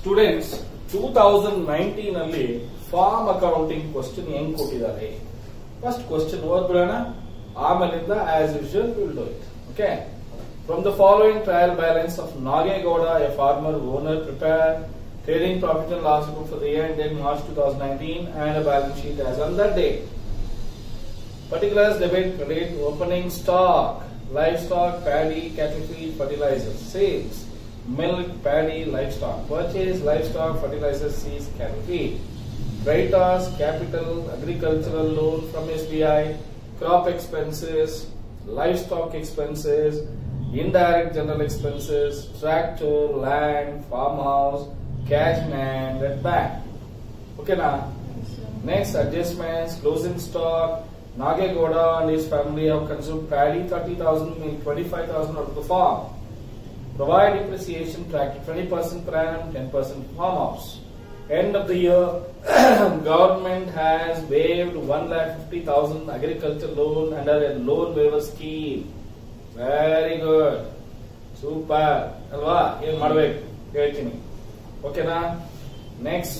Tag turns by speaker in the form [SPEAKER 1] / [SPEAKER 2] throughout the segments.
[SPEAKER 1] Students two thousand nineteen ಅಲ್ಲಿ farm accounting question ಹೆಂಗ್ ಕೊಟ್ಟಿದ್ದಾರೆ ಫಸ್ಟ್ ಕ್ವಶನ್ ಓದ್ಬಿಡೋಣ ಆಮೇಲಿಂದ as usual will do it okay from the following trial balance of Nagegowda a farmer owner prepare trading profit and loss book for the year ended March 2019 and a balance sheet as on that date. Particulars debit credit opening stock, livestock, paddy, cattle feed, fertilizers, sales, milk, paddy, livestock, purchase, livestock, fertilizers, seeds, cattle feed, creditors, capital, agricultural loan from SBI, crop expenses, livestock expenses, indirect general expenses, tractor, land, farmhouse, cash in hand at bank. Okay now? Next, adjustments, closing stock. Nagegoda and his family have consumed paddy 30,000, milk 25,000 out of the farm. Provide depreciation track 20% per annum, 10% farmhouse. End of the year, government has waived 1,50,000 agriculture loan under a loan waiver scheme. Very good. Super. ಅಲ್ವಾ ಏನ್ ಮಾಡ್ಬೇಕು ಹೇಳ್ತೀನಿ ಓಕೆನಾ next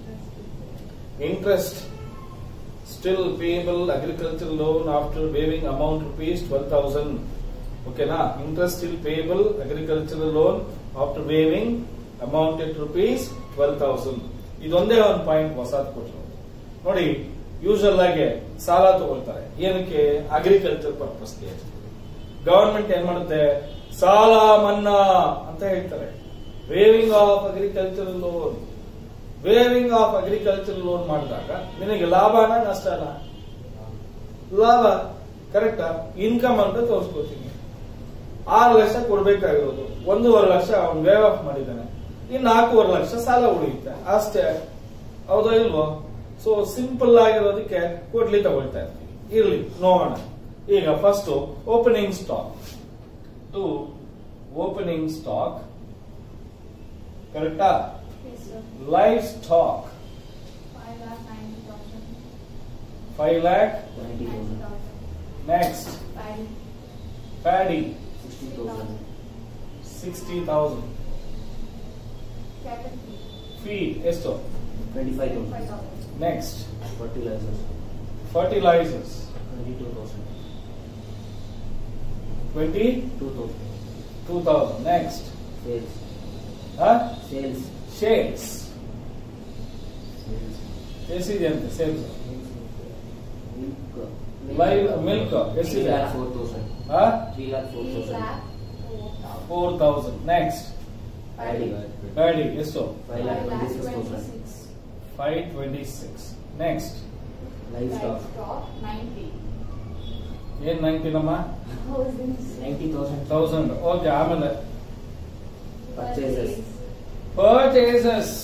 [SPEAKER 1] interest still payable agriculture loan after waiving amount rupees twelve thousand ಓಕೆನಾ interest still payable agriculture loan after waiving amount at rupees twelve thousand ಇದೊಂದೇ ಒಂದು point ಹೊಸದ್ ಕೊಟ್ಟರು ನೋಡಿ ಯೂಶಲ್ ಆಗಿ ಸಾಲ ತಗೊಳ್ತಾರೆ ಏನಕ್ಕೆ ಅಗ್ರಿಕಲ್ಚರ್ ಪರ್ಪಸ್ಗೆ ಗವರ್ಮೆಂಟ್ ಏನ್ ಮಾಡುತ್ತೆ ಸಾಲ ಮನ್ನಾ ಅಂತ ಹೇಳ್ತಾರೆ waiving of agriculture loan waiving of agriculture loan ಮಾಡಿದಾಗ ನಿನಗೆ ಲಾಭನ ನಷ್ಟನ ಲಾಭ ಕರೆಕ್ಟಾ ಇನ್ಕಮ್ ಅಂತ ತೋರಿಸ್ಕೋತೀನಿ ಆರು ಲಕ್ಷ ಕೊಡ್ಬೇಕಾಗಿರೋದು ಒಂದೂವರೆ ಲಕ್ಷ ಅವ್ನು ವೇವ್ ಆಫ್ ಮಾಡಿದ್ದಾನೆ ಇನ್ನು ನಾಲ್ಕೂವರೆ ಲಕ್ಷ ಸಾಲ ಉಳಿಯುತ್ತೆ ಅಷ್ಟೇ ಹೌದಾ ಇಲ್ವೋ ಸೊ ಸಿಂಪಲ್ ಆಗಿರೋದಕ್ಕೆ ಕೊಡ್ಲಿ ತಗೊಳ್ತಾ ಇರ್ತೀವಿ ಇರ್ಲಿ ನೋಡೋಣ ಈಗ first opening stock to opening stock ಕರೆಕ್ಟಾ
[SPEAKER 2] Yes, sir.
[SPEAKER 1] Livestock
[SPEAKER 2] Five lakh ninety thousand.
[SPEAKER 1] Five lakh
[SPEAKER 3] Ninety
[SPEAKER 2] Ninety
[SPEAKER 3] thousand.
[SPEAKER 2] thousand.
[SPEAKER 1] Next
[SPEAKER 2] Paddy.
[SPEAKER 1] Paddy
[SPEAKER 3] Sixty thousand.
[SPEAKER 1] Sixty thousand
[SPEAKER 2] Cattle feed.
[SPEAKER 1] Feed ಎಷ್ಟು
[SPEAKER 3] Twenty-five
[SPEAKER 2] Five
[SPEAKER 3] thousand.
[SPEAKER 2] thousand.
[SPEAKER 1] Next
[SPEAKER 3] Fertilizers.
[SPEAKER 1] Fertilizers
[SPEAKER 3] Twenty-two thousand.
[SPEAKER 1] Twenty
[SPEAKER 3] Two thousand.
[SPEAKER 1] Two thousand next
[SPEAKER 3] Sales. Sales.
[SPEAKER 1] Shares
[SPEAKER 3] Sales.
[SPEAKER 1] ಎಷ್ಟಿದೆ ಅಂತೆ sales
[SPEAKER 3] Milk.
[SPEAKER 1] Live milk ಎಷ್ಟಿದೆ
[SPEAKER 3] Three lakh four thousand. Three lakh four
[SPEAKER 2] Three
[SPEAKER 3] thousand.
[SPEAKER 2] lakh four thousand.
[SPEAKER 1] Four thousand next
[SPEAKER 3] Paddy.
[SPEAKER 1] Paddy ಎಷ್ಟು
[SPEAKER 3] Five lakh twenty-six thousand.
[SPEAKER 2] twenty-six.
[SPEAKER 1] Five twenty six next
[SPEAKER 3] Livestock.
[SPEAKER 2] Livestock ninety.
[SPEAKER 1] ಏನ್ ನೈನ್ಟೀನಮ್ಮ
[SPEAKER 2] Thousands.
[SPEAKER 3] Ninety thousand.
[SPEAKER 1] Thousand okay ಆಮೇಲೆ
[SPEAKER 3] Purchases.
[SPEAKER 1] Purchases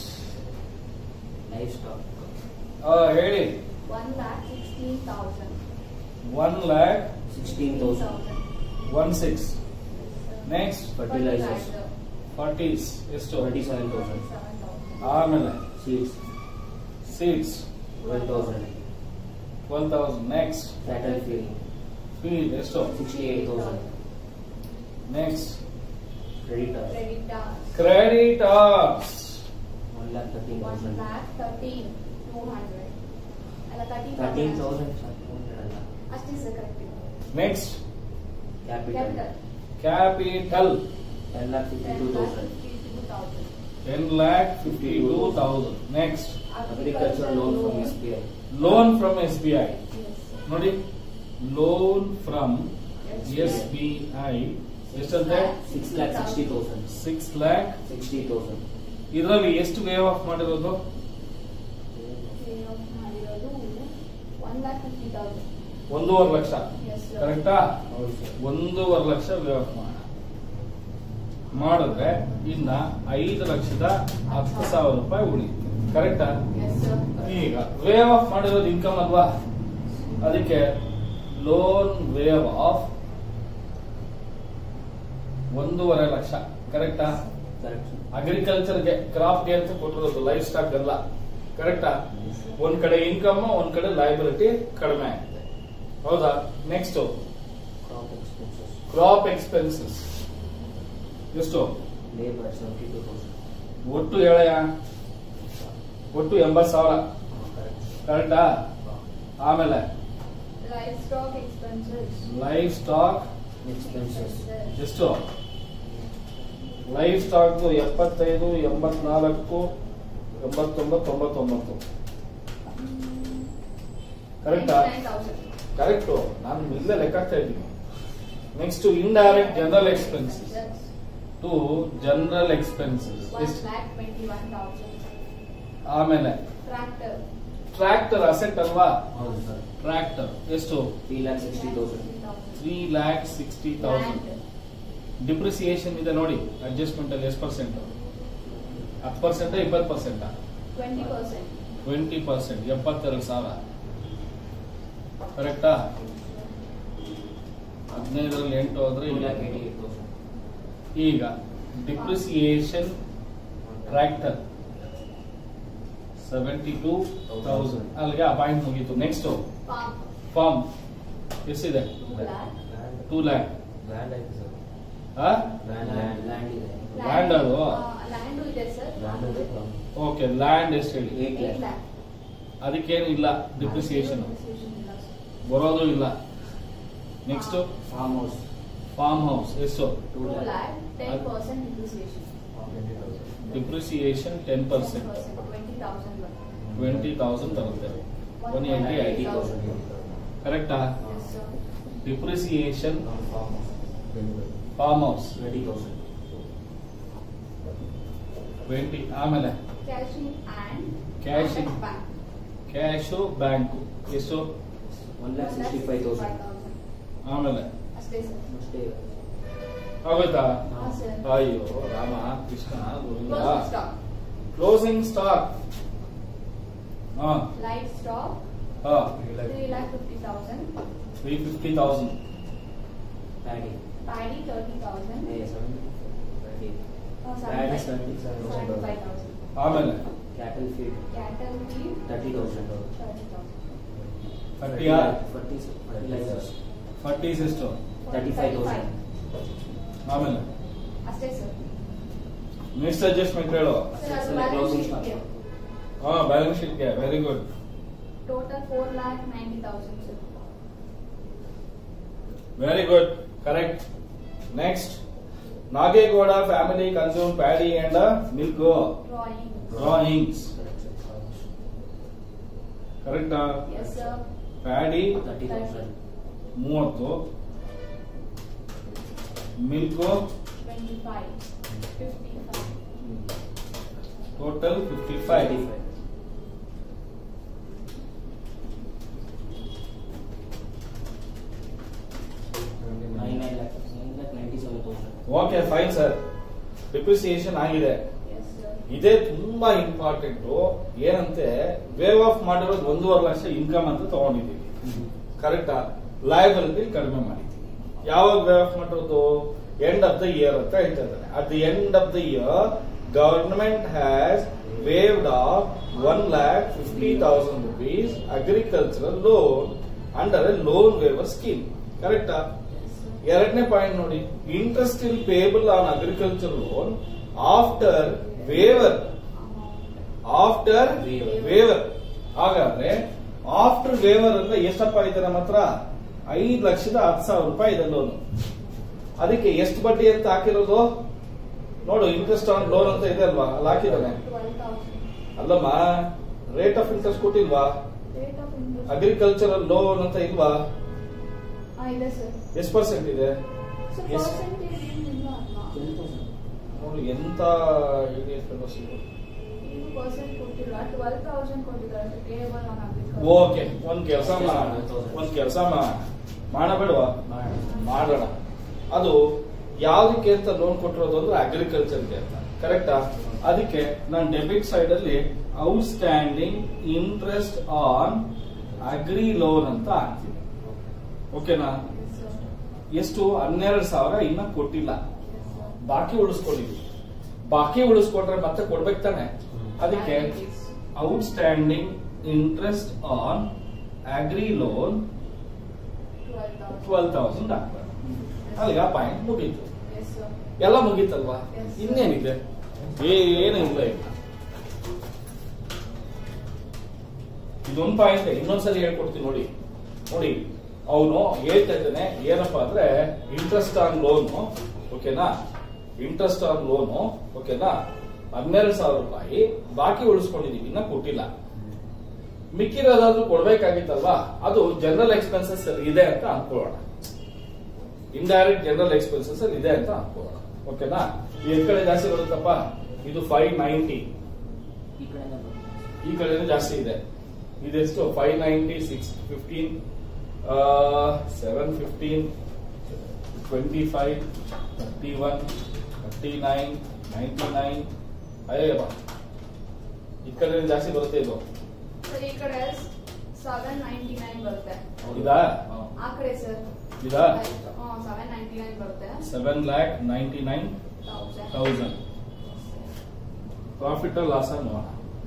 [SPEAKER 3] Livestock.
[SPEAKER 1] ಹೇಳಿ
[SPEAKER 2] One lakh sixteen thousand.
[SPEAKER 1] One lakh
[SPEAKER 3] Sixteen thousand.
[SPEAKER 1] One six next
[SPEAKER 3] Fertilizers.
[SPEAKER 1] ಫಾರ್ಟೀಸ್ ಎಷ್ಟು
[SPEAKER 3] Twenty-seven thousand.
[SPEAKER 2] Seven thousand.
[SPEAKER 1] ಆಮೇಲೆ
[SPEAKER 3] Seeds.
[SPEAKER 1] Seeds
[SPEAKER 3] Twelve thousand.
[SPEAKER 1] Twelve thousand next
[SPEAKER 3] Cattle feed.
[SPEAKER 1] Feed ಎಷ್ಟು
[SPEAKER 3] Sixty-eight thousand.
[SPEAKER 1] Next
[SPEAKER 3] Creditors.
[SPEAKER 2] Creditors.
[SPEAKER 1] Creditors
[SPEAKER 3] One lakh thirteen
[SPEAKER 2] One
[SPEAKER 3] thousand.
[SPEAKER 2] lakh thirteen two hundred. ಅಲ್ಲ thirteen
[SPEAKER 3] Thirteen
[SPEAKER 2] thousand.
[SPEAKER 3] thousand. ಅಲ್ಲ.
[SPEAKER 2] ಅಷ್ಟೇ sir correct
[SPEAKER 1] next
[SPEAKER 3] Capital.
[SPEAKER 2] Capital
[SPEAKER 1] capital
[SPEAKER 3] Ten lakh fifty-two thousand.
[SPEAKER 2] fifty-two thousand.
[SPEAKER 1] Ten lakh fifty two thousand next
[SPEAKER 3] Agricultural loan from SBI.
[SPEAKER 1] Loan from S B I
[SPEAKER 2] Yes.
[SPEAKER 1] ನೋಡಿ loan from S B I ಎಷ್ಟಂತೆ
[SPEAKER 3] Six lakh sixty thousand.
[SPEAKER 1] Six lakh
[SPEAKER 3] Sixty thousand.
[SPEAKER 1] ಇದರಲ್ಲಿ ಎಷ್ಟು waive off ಮಾಡಿರೋದು
[SPEAKER 2] Pay off ಮಾಡಿರೋದು one lakh fifty thousand.
[SPEAKER 1] ಒಂದೂವರೆ lakh
[SPEAKER 2] Yes, sir.
[SPEAKER 1] ಕರೆಕ್ಟಾ
[SPEAKER 3] ಹೌದು sir.
[SPEAKER 1] ಒಂದೂವರೆ ಲಕ್ಷ ವೇವ್ ಆಫ್ ಮಾಡ ಮಾಡಿದ್ರೆ ಇನ್ನ ಐದು ಲಕ್ಷದ ಹತ್ತು ಸಾವಿರ ರೂಪಾಯಿ ಉಳಿಯುತ್ತೆ ಕರೆಕ್ಟಾ
[SPEAKER 2] Yes, sir.
[SPEAKER 1] ಈಗ ವೇವ್ ಆಫ್ ಮಾಡಿರೋದು ಇನ್ಕಮ್ ಅಲ್ವಾ ಅದಕ್ಕೆ ಲೋನ್ ವೇವ್ ಆಫ್ ಒಂದೂವರೆ ಲಕ್ಷ ಕರೆಕ್ಟಾ
[SPEAKER 3] Correct. sir.
[SPEAKER 1] ಅಗ್ರಿಕಲ್ಚರ್ಗೆ ಕ್ರಾಪ್ಗೆ ಅಂತ ಕೊಟ್ಟಿರೋದು ಲೈಫ್ ಸ್ಟಾಕ್ ಅಲ್ಲ ಕರೆಕ್ಟಾ ಒಂದ್ ಕಡೆ ಇನ್ಕಮ್ ಒಂದ್ ಕಡೆ ಲಯಬಿಲಿಟಿ ಕಡಿಮೆ ಆಗಿದೆ ಹೌದಾ next
[SPEAKER 3] Crop expenses.
[SPEAKER 1] Crop expenses ಎಷ್ಟು
[SPEAKER 3] Labor seventy-two thousand.
[SPEAKER 1] ಒಟ್ಟು ಹೇಳಯ್ಯ ಒಟ್ಟು ಎಂಬತ್ ಸಾವಿರ ಕರೆಕ್ಟಾ ಆಮೇಲೆ
[SPEAKER 2] Livestock expenses.
[SPEAKER 1] Livestock
[SPEAKER 3] expenses
[SPEAKER 1] ಎಷ್ಟು ಲೈಫ್ ಸ್ಟಾಕ್ ಎಪ್ಪತ್ತೈದು ಎಂಬತ್ನಾಲ್ಕು ಎಂಬತ್ತೊಂಬತ್ತು ತೊಂಬತ್ತೊಂಬತ್ತು ಕರೆಕ್ಟಾ
[SPEAKER 2] 29,000.
[SPEAKER 1] ಕರೆಕ್ಟು ನಾನು ಇಲ್ಲೇ ಲೆಕ್ಕ ಹಾಕ್ತಾ ಇದ್ದೀನಿ next indirect general expenses
[SPEAKER 2] That's
[SPEAKER 1] to general expenses
[SPEAKER 2] one
[SPEAKER 1] ಎಷ್ಟು
[SPEAKER 2] lakh twenty-one thousand.
[SPEAKER 1] ಆಮೇಲೆ
[SPEAKER 2] Tractor.
[SPEAKER 1] ಟ್ರ್ಯಾಕ್ಟರ್ ಅಸೆಟ್ ಅಲ್ವಾ
[SPEAKER 3] ಹೌದು ಸರ್
[SPEAKER 1] ಟ್ರ್ಯಾಕ್ಟರ್ ಎಷ್ಟು
[SPEAKER 3] three lakh sixty thousand
[SPEAKER 1] three lakh sixty thousand
[SPEAKER 2] Land.
[SPEAKER 1] Depreciation ಇದೆ ನೋಡಿ ಅಡ್ಜಸ್ಟ್ಮೆಂಟ್ ಅಲ್ಲಿ ಎಷ್ಟು ಪರ್ಸೆಂಟ್ ಹತ್ತು ಪರ್ಸೆಂಟ್ ಇಪ್ಪತ್ತು percent
[SPEAKER 2] Twenty percent.
[SPEAKER 1] Twenty percent ಎಪ್ಪತ್ತೆರಡು ಸಾವಿರ ಕರೆಕ್ಟಾ ಹದಿನೈದರಲ್ಲಿ ಎಂಟು ಹೋದ್ರೆ
[SPEAKER 3] ಟೂ
[SPEAKER 1] ಇಲ್ಲ.
[SPEAKER 3] ಲ್ಯಾಕ್ ಏಯ್ಟಿ ಏಟ್ ತೌಸಂಡ್
[SPEAKER 1] ಈಗ depreciation tractor seventy two thousand ಅಲ್ಲಿಗೆ ಆ ಪಾಯಿಂಟ್ ಮುಗೀತು ನೆಕ್ಸ್ಟ್
[SPEAKER 2] Farm.
[SPEAKER 1] ಫಾರ್ಮ್ ಎಷ್ಟಿದೆ
[SPEAKER 2] Two lakh.
[SPEAKER 1] Two lakh
[SPEAKER 4] land ಆಯ್ತು ಸರ್
[SPEAKER 3] ಲ್ಯಾಂಡ್ ಲ್ಯಾಂಡ್ ಇದೆ
[SPEAKER 1] Land ಅದು?
[SPEAKER 2] ಲ್ಯಾಂಡ್ ಇದೆ ಸರ್
[SPEAKER 4] ಲ್ಯಾಂಡ್ ಇದೆ
[SPEAKER 1] ಓಕೆ ಲ್ಯಾಂಡ್ ಎಷ್ಟು ಹೇಳಿ
[SPEAKER 3] ಏಟ್
[SPEAKER 2] ಏಟ್
[SPEAKER 3] ಲ್ಯಾಕ್
[SPEAKER 2] ಲ್ಯಾಕ್
[SPEAKER 1] ಅದಕ್ಕೇನು ಇಲ್ಲ ಡಿಪ್ರಿಸಿಯೇಷನ್
[SPEAKER 2] Depreciation ಇಲ್ಲ sir.
[SPEAKER 1] ಬರೋದು ಇಲ್ಲ next
[SPEAKER 3] farm house
[SPEAKER 1] farm house ಎಷ್ಟು
[SPEAKER 3] two
[SPEAKER 2] Two
[SPEAKER 3] lakh
[SPEAKER 2] lakh, ten percent depreciation.
[SPEAKER 4] Twenty thousand
[SPEAKER 1] depreciation ten percent
[SPEAKER 2] Twenty thousand.
[SPEAKER 1] Twenty thousand ಬರುತ್ತೆ ಒನ್ ಏಯ್ಟಿ ಐಟಿ
[SPEAKER 3] ತೌಸಂಡ್
[SPEAKER 1] ಕರೆಕ್ಟಾ
[SPEAKER 2] Yes, sir.
[SPEAKER 1] Depreciation
[SPEAKER 3] farm house
[SPEAKER 1] farm house
[SPEAKER 3] twenty thousand
[SPEAKER 1] twenty ಆಮೇಲೆ
[SPEAKER 2] Cashing and.
[SPEAKER 1] Cashing.
[SPEAKER 2] Bank.
[SPEAKER 1] Cash bank ಎಷ್ಟು
[SPEAKER 3] one lakh sixty five thousand
[SPEAKER 1] ಆಮೇಲೆ
[SPEAKER 2] ಅಷ್ಟೇ sir
[SPEAKER 3] ಅಷ್ಟೇ
[SPEAKER 1] ಆಗೋಯ್ತಾ
[SPEAKER 2] ಹಾ sir
[SPEAKER 1] ಅಯ್ಯೋ Rama Krishna
[SPEAKER 2] Closing stock.
[SPEAKER 1] Closing stock ಹಾ
[SPEAKER 2] Live stock,
[SPEAKER 1] ಹಾ
[SPEAKER 2] three lakh fifty thousand.
[SPEAKER 1] Three fifty thousand
[SPEAKER 3] paddy
[SPEAKER 2] Paddy, thirty thousand.
[SPEAKER 3] Seventy
[SPEAKER 2] Oh,
[SPEAKER 3] Paddy,
[SPEAKER 2] seventy
[SPEAKER 3] seventy
[SPEAKER 2] five thousand.
[SPEAKER 1] ಆಮೇಲೆ
[SPEAKER 3] cattle feed
[SPEAKER 2] Cattle feed,
[SPEAKER 3] thirty thousand
[SPEAKER 2] thirty thousand.
[SPEAKER 1] Thirty
[SPEAKER 3] ಫರ್ಟಿ fertilisers
[SPEAKER 1] ಫರ್ಟೀಸ್ ಎಷ್ಟು
[SPEAKER 3] thirty five thousand
[SPEAKER 1] ಆಮೇಲೆ
[SPEAKER 2] ಅಷ್ಟೇ sir
[SPEAKER 1] next adjustment ಹೇಳು
[SPEAKER 2] sir ಅದು
[SPEAKER 3] Closing
[SPEAKER 2] balance
[SPEAKER 3] stock.
[SPEAKER 2] sheet ಗೆ
[SPEAKER 1] ಹಾ ಬ್ಯಾಲೆನ್ಸ್ ಶೀಟ್ಗೆ very good
[SPEAKER 2] total four lakh ninety thousand sir.
[SPEAKER 1] Very good correct next Nagegowda family consume paddy and milk
[SPEAKER 2] Drawing.
[SPEAKER 1] Drawings ಕರೆಕ್ಟಾ
[SPEAKER 2] Yes sir.
[SPEAKER 1] Paddy
[SPEAKER 3] thirty thousand
[SPEAKER 1] ಮೂವತ್ತು milk
[SPEAKER 2] Twenty five. Fifty five.
[SPEAKER 1] Total fifty five
[SPEAKER 3] nine nine lakh nine lakh ninety seven thousand
[SPEAKER 1] okay fine sir depreciation ಆಗಿದೆ
[SPEAKER 2] Yes sir.
[SPEAKER 1] ಇದೇ ತುಂಬಾ important ಏನಂತೆ wave off ಮಾಡಿರೋದು ಒಂದೂವರೆ lakh income ಅಂತ ತಗೊಂಡಿದ್ದೀವಿ ಕರೆಕ್ಟಾ ಲಯಬಿಲಿಟಿ ಕಡಿಮೆ ಮಾಡಿದ್ದೀವಿ ಯಾವಾಗ ವೇವ್ ಆಫ್ ಮಾಡಿರೋದು ಎಂಡ್ ಆಫ್ ದ ಇಯರ್ ಅಂತ ಹೇಳ್ತಾ ಇದ್ದಾರೆ at the end of the year government has waived off one lakh fifty thousand rupees agricultural loan under a loan waiver scheme ಕರೆಕ್ಟಾ
[SPEAKER 2] Yes sir.
[SPEAKER 1] ಎರಡನೇ ಪಾಯಿಂಟ್ ನೋಡಿ ಇಂಟ್ರೆಸ್ಟ್ ಇಲ್ payable on agriculture loan after waiver
[SPEAKER 2] Amount.
[SPEAKER 1] After
[SPEAKER 3] Waiver.
[SPEAKER 1] Waiver ಹಾಗಾದ್ರೆ after waiver ಅಂದ್ರೆ ಎಷ್ಟಪ್ಪ ಇದೆ ನಮ್ಮ ಹತ್ರ ಐದು ಲಕ್ಷದ ಹತ್ತು ಸಾವಿರ ರೂಪಾಯಿ ಇದೆ ಲೋನ್ ಅದಕ್ಕೆ ಎಷ್ಟು ಬಡ್ಡಿ ಅಂತ ಹಾಕಿರೋದು ನೋಡು ಇಂಟ್ರೆಸ್ಟ್ ಆನ್ ಲೋನ್ ಅಂತ ಇದೆ ಅಲ್ವಾ ಅಲ್ಲಿ ಹಾಕಿದಾನೆ
[SPEAKER 2] Twelve thousand.
[SPEAKER 1] ಅಲ್ಲಮ್ಮ ರೇಟ್ ಆಫ್ ಇಂಟ್ರೆಸ್ಟ್ ಕೊಟ್ಟಿಲ್ವಾ
[SPEAKER 2] Rate of interest.
[SPEAKER 1] Agricultural loan ಅಂತ ಇಲ್ವಾ
[SPEAKER 2] ಆ, ಇದೆ ಸರ್
[SPEAKER 1] ಎಷ್ಟು ಪರ್ಸೆಂಟ್ ಇದೆ
[SPEAKER 2] ಸರ್
[SPEAKER 1] Yes.
[SPEAKER 2] ಪರ್ಸೆಂಟೇಜ್ ಏನಿಲ್ಲ ಅಲ್ವಾ
[SPEAKER 3] ಟ್ವೆಲ್ ತೌಸಂಡ್
[SPEAKER 1] ನೋಡಿ ಎಂತ ಇಡಿಯಟ್ fellows ಇವರು.
[SPEAKER 2] ಏನು ಪರ್ಸೆಂಟ್ ಕೊಟ್ಟಿಲ್ಲ ಟ್ವೆಲ್ ತೌಸಂಡ್ ಕೊಟ್ಟಿದ್ದಾರೆ sir payable on agriculture
[SPEAKER 1] okay ಒಂದ್ ಕೆಲಸ ಒಂದ್ ಕೆಲಸ ಮಾಡಬೇಡವಾ ಮಾಡೋಣ ಅದು ಯಾವ್ದಕ್ಕೆ ಅಂತ ಲೋನ್ ಕೊಟ್ಟಿರೋದು ಅಂದ್ರೆ ಅಗ್ರಿಕಲ್ಚರ್ಗೆ ಅಂತ ಕರೆಕ್ಟಾ ಅದಕ್ಕೆ ನಾನು ಡೆಬಿಟ್ ಸೈಡ್ ಅಲ್ಲಿ outstanding interest on agri loan ಅಂತ ಹಾಕ್ತೀನಿ ಓಕೆನಾ ಎಷ್ಟು ಹನ್ನೆರಡು ಸಾವಿರ ಇನ್ನ ಕೊಟ್ಟಿಲ್ಲ ಬಾಕಿ ಉಳಿಸ್ಕೊಂಡಿದ್ವಿ ಬಾಕಿ ಉಳಿಸ್ಕೊಂಡ್ರೆ ಮತ್ತೆ ಕೊಡ್ಬೇಕು ತಾನೆ ಅದಕ್ಕೆ outstanding interest on agri loan
[SPEAKER 2] twelve thousand
[SPEAKER 1] twelve thousand ಹಾಕ್ತಾರೆ ಅಲ್ಲಿಗೆ ಆ ಪಾಯಿಂಟ್ ಮುಗೀತು
[SPEAKER 2] ಎಸ್ ಸರ್
[SPEAKER 1] ಎಲ್ಲ ಮುಗೀತಲ್ವಾ
[SPEAKER 2] Yes.
[SPEAKER 1] ಇನ್ನೇನಿದೆ ಏನು ಇಲ್ಲ ಈಗ ಇದೊಂದು ಪಾಯಿಂಟ್ ಇನ್ನೊಂದ್ಸಲಿ ಹೇಳ್ಕೊಡ್ತೀನಿ ನೋಡಿ ನೋಡಿ ಅವನು ಹೇಳ್ತಾ ಇದ್ದಾನೆ ಏನಪ್ಪಾ ಅಂದ್ರೆ ಇಂಟ್ರೆಸ್ಟ್ ಆನ್ ಲೋನ್ ಓಕೆನಾ ಇಂಟ್ರೆಸ್ಟ್ ಆನ್ ಲೋನು ಓಕೆನಾ ಹನ್ನೆರಡು ಸಾವಿರ ರೂಪಾಯಿ ಬಾಕಿ ಉಳಿಸ್ಕೊಂಡಿದೀವಿ ಇನ್ನ ಕೊಟ್ಟಿಲ್ಲ ಮಿಕ್ಕಿರೋದಾದ್ರೂ ಕೊಡ್ಬೇಕಾಗಿತ್ತಲ್ವಾ ಅದು ಜನರಲ್ ಎಕ್ಸ್ಪೆನ್ಸಸ್ ಅಲ್ಲಿ ಇದೆ ಅಂತ ಅನ್ಕೊಳ್ಳೋಣ ಇಂಡೈರೆಕ್ಟ್ ಜನರಲ್ ಎಕ್ಸ್ಪೆನ್ಸಸ್ ಅಲ್ಲಿ ಇದೆ ಅಂತ ಅನ್ಕೊಳ್ಳೋಣ ಓಕೆನಾ ಈ ಕಡೆ ಜಾಸ್ತಿ ಬರುತ್ತಪ್ಪ ಇದು ಫೈವ್ ನೈಂಟಿ
[SPEAKER 3] ಈ ಕಡೆಯಿಂದ ಬರುತ್ತೆ.
[SPEAKER 1] ಈ ಕಡೆನೂ ಜಾಸ್ತಿ ಇದೆ ಇದೆಷ್ಟು five ninety six fifteen seven fifteen twenty five thirty one thirty nine ninety nine ಅಯ್ಯಪ್ಪ ಈ ಕಡೆ ಜಾಸ್ತಿ ಬರುತ್ತೆ ಇದು
[SPEAKER 2] ಸರ್ ಈ ಕಡೆ ಸೆವೆನ್ ನೈಂಟಿ ನೈನ್ ಬರುತ್ತೆ
[SPEAKER 1] ಇದಾ
[SPEAKER 2] ಆ ಕಡೆ ಸರ್
[SPEAKER 1] ಇದಾ
[SPEAKER 2] ಸೆವೆನ್ ನೈಂಟಿ ನೈನ್ ಬರುತ್ತೆ
[SPEAKER 1] seven lakh ninety nine
[SPEAKER 2] thousand
[SPEAKER 1] thousand profit loss ನೋಡೋಣ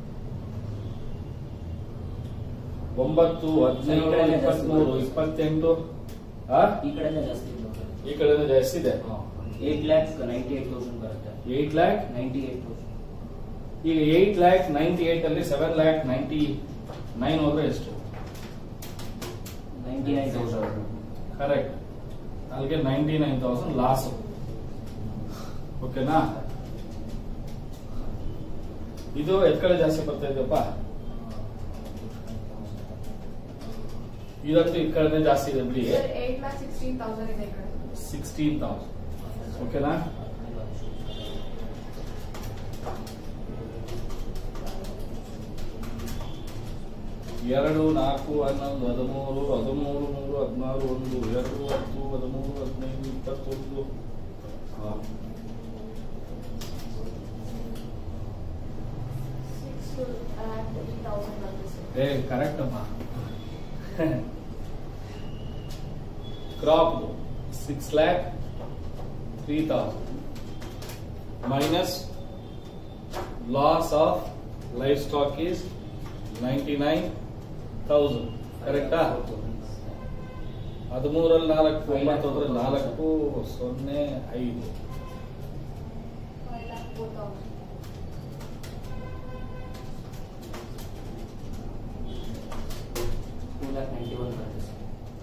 [SPEAKER 1] ಒಂಬತ್ತು ಹದಿನೇಳು ಇಪ್ಪತ್ಮೂರು ಇಪ್ಪತ್ತೆಂಟು ಆ?
[SPEAKER 3] ಈ ಕಡೆಯಿಂದ ಜಾಸ್ತಿ ಬರುತ್ತೆ
[SPEAKER 1] ಈ ಕಡೆನೂ ಜಾಸ್ತಿ ಇದೆ
[SPEAKER 3] eight lakhs ninety eight thousand ಬರುತ್ತೆ
[SPEAKER 1] eight lakh
[SPEAKER 3] ninety eight thousand
[SPEAKER 1] ಈಗ ಏಟ್ ಲ್ಯಾಕ್ ನೈಂಟಿ ಏಟ್ ಅಲ್ಲಿ ಸೆವೆನ್ ಲ್ಯಾಕ್ ನೈಂಟಿ ನೈನ್ ಹೋದ್ರೆ ಎಷ್ಟು
[SPEAKER 3] ನೈಂಟಿ ನೈನ್ ತೌಸಂಡ್
[SPEAKER 1] ಕರೆಕ್ಟ್ ಅಲ್ಲಿಗೆ ನೈಂಟಿ ನೈನ್ ತೌಸಂಡ್ ಲಾಸ್ ಓಕೆನಾ ಇದು ಎತ್ ಕಡೆ ಜಾಸ್ತಿ ಬರ್ತಾ ಇದೆಯಪ್ಪ ಇದಂತೂ ಈ ಕಡೆ ಜಾಸ್ತಿ ಇದೆ ಬಿಡಿ
[SPEAKER 2] sir eight lakh sixteen thousand ಇದೆ ಈ ಕಡೆ
[SPEAKER 1] ಸಿಕ್ಸ್ಟೀನ್ ತೌಸಂಡ್ ಓಕೆನಾ ಎರಡು ನಾಲ್ಕು ಹನ್ನೊಂದು ಹದಿಮೂರು ಹದಿಮೂರು ಮೂರು ಹದಿನಾರು ಒಂದು ಎರಡು ಹತ್ತು ಹದಿಮೂರು ಹದಿನೈದು ಇಪ್ಪತ್ತೊಂದು ಹಾ.
[SPEAKER 2] ಸಿಕ್ಸ್ ಲ್ಯಾಕ್ ಏಟ್ ತೌಸಂಡ್ ಬರುತ್ತೆ ಸರ್
[SPEAKER 1] ಏ ಕರೆಕ್ಟ್ ಅಮ್ಮ crop six lakh three thousand minus loss of livestock is ninety nine thousand ಕರೆಕ್ಟಾ ಹದಿಮೂರಲ್ಲಿ ನಾಲ್ಕು ಒಂಬತ್ತು ಅಂದ್ರೆ ನಾಲ್ಕು ಸೊನ್ನೆ ಐದು
[SPEAKER 2] five lakh four thousand
[SPEAKER 3] two lakh ninety one ಬರುತ್ತೆ ಸರ್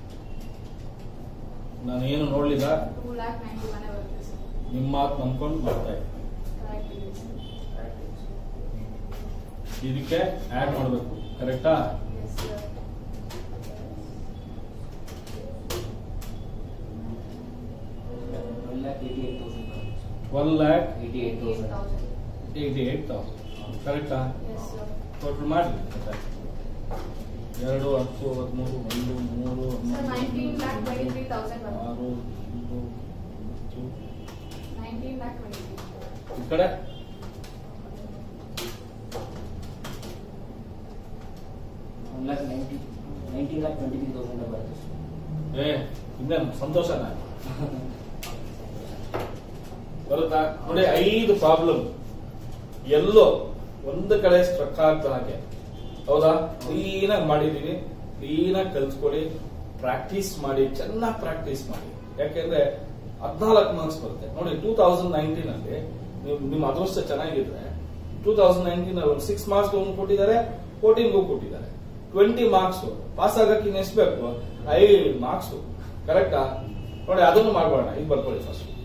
[SPEAKER 1] ನಾನೇನು ನೋಡ್ಲಿಲ್ಲ
[SPEAKER 2] ಟೂ ಲ್ಯಾಕ್ ನೈಂಟಿ ಒನ್ ಬರುತ್ತೆ ಸರ್
[SPEAKER 1] ನಿಮ್ಮ ಮಾತು ನಂಬ್ಕೊಂಡು ಮಾಡ್ತಾ ಇದ್ದೀನಿ
[SPEAKER 2] ಕರೆಕ್ಟ್ ಇದೆ ಸರ್
[SPEAKER 1] ಇದಕ್ಕೆ ಆಡ್ ಮಾಡಬೇಕು ಕರೆಕ್ಟಾ
[SPEAKER 2] yes sir
[SPEAKER 3] one lakh eighty eight thousand ಬರುತ್ತೆ
[SPEAKER 1] one lakh
[SPEAKER 3] eighty eight thousand
[SPEAKER 1] eighty eight thousand ಕರೆಕ್ಟಾ
[SPEAKER 2] ಎಸ್ ಸರ್
[SPEAKER 1] ಟೋಟಲ್ ಮಾಡಿ ಎರಡು ಹತ್ತು ಹದಿಮೂರು ಒಂದು ಮೂರು
[SPEAKER 2] sir nineteen lakh twenty three thousand ಬರುತ್ತೆ
[SPEAKER 1] ಆರು ಎಂಟು ಹತ್ತು.
[SPEAKER 2] ನೈನ್ಟೀನ್ ಲ್ಯಾಕ್ ಟ್ವೆಂಟಿ
[SPEAKER 1] ಈ ಕಡೆ
[SPEAKER 3] one lakh ninety nineteen lakh twenty three thousand ಬರುತ್ತೆ ಸರ್
[SPEAKER 1] ಏ ಇನ್ನೇನು ಸಂತೋಷನ ಬರುತ್ತಾ ನೋಡಿ ಐದು ಪ್ರಾಬ್ಲಮ್ ಎಲ್ಲೋ ಒಂದು ಕಡೆ ಸ್ಟ್ರಕ್ ಆಗ್ತಾ ಹಾಗೆ ಹೌದಾ ಕ್ಲೀನಾಗಿ ಮಾಡಿದೀವಿ ಕ್ಲೀನಾಗಿ ಕಲ್ತ್ಕೊಳ್ಳಿ ಪ್ರಾಕ್ಟೀಸ್ ಮಾಡಿ ಚೆನ್ನಾಗಿ ಪ್ರಾಕ್ಟೀಸ್ ಮಾಡಿ ಯಾಕೆಂದ್ರೆ ಹದಿನಾಲ್ಕು ಮಾರ್ಕ್ಸ್ ಬರುತ್ತೆ ನೋಡಿ ಟೂ ತೌಸಂಡ್ ನೈನ್ಟೀನ್ ಅಲ್ಲಿ ನೀವು ನಿಮ್ಮ ಅದೃಷ್ಟ ಚೆನ್ನಾಗಿದ್ರೆ ಟೂ ತೌಸಂಡ್ ನೈನ್ಟೀನ್ ಅಲ್ಲಿ ಒಂದು ಸಿಕ್ಸ್ ಮಾರ್ಕ್ಸ್ ಒಂದು ಕೊಟ್ಟಿದ್ದಾರೆ ಫೋರ್ಟೀನ್ಗೂ ಕೊಟ್ಟಿದ್ದಾರೆ ಟ್ವೆಂಟಿ ಮಾರ್ಕ್ಸ್ ಪಾಸ್ ಆಗಕ್ಕೆ ಇನ್ನು ಎಷ್ಟು ಬೇಕು ಐದು ಮಾರ್ಕ್ಸ್ ಕರೆಕ್ಟಾ ನೋಡಿ ಅದನ್ನು ಮಾಡ್ಬೋಣ ಇದು ಬರ್ಕೊಳ್ಳಿ ಫಸ್ಟ್